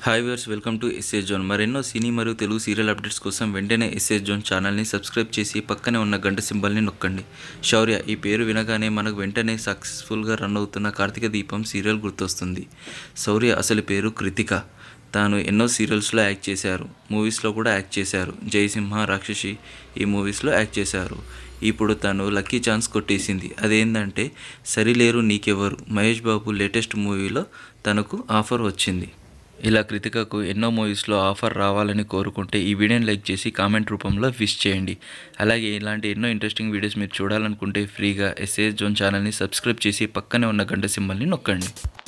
hi viewers welcome to SS zone మరెన్నో cine మరియు Telugu serial updates కోసం వెంటనే ఎస్ఎస్ జోన్ ఛానల్ని సబ్స్క్రైబ్ చేసి పక్కనే ఉన్న గంట సింబల్ని నొక్కండి శౌర్య ఈ పేరు వినగానే మనకు వెంటనే సక్సెస్ఫుల్గా రన్ అవుతున్న కార్తీక దీపం సీరియల్ గుర్తొస్తుంది శౌర్య అసలు పేరు కృతిక తాను ఎన్నో సీరియల్స్లో యాక్ట్ చేశారు మూవీస్లో కూడా యాక్ట్ చేశారు జయసింహ రాక్షసి ఈ మూవీస్లో యాక్ట్ చేశారు ఇప్పుడు తను లక్కీ ఛాన్స్ కొట్టేసింది అదేంటంటే సరిలేరు నీకెవరు మహేష్ బాబు లేటెస్ట్ మూవీలో తనకు ఆఫర్ వచ్చింది ఇలా కృతికకు ఎన్నో మూవీస్లో ఆఫర్ రావాలని కోరుకుంటే ఈ వీడియోని లైక్ చేసి కామెంట్ రూపంలో విష్ చేయండి అలాగే ఇలాంటి ఎన్నో ఇంట్రెస్టింగ్ వీడియోస్ మీరు చూడాలనుకుంటే ఫ్రీగా ఎస్ఏఎస్ జోన్ ఛానల్ని సబ్స్క్రైబ్ చేసి పక్కనే ఉన్న గంట సింబల్ని నొక్కండి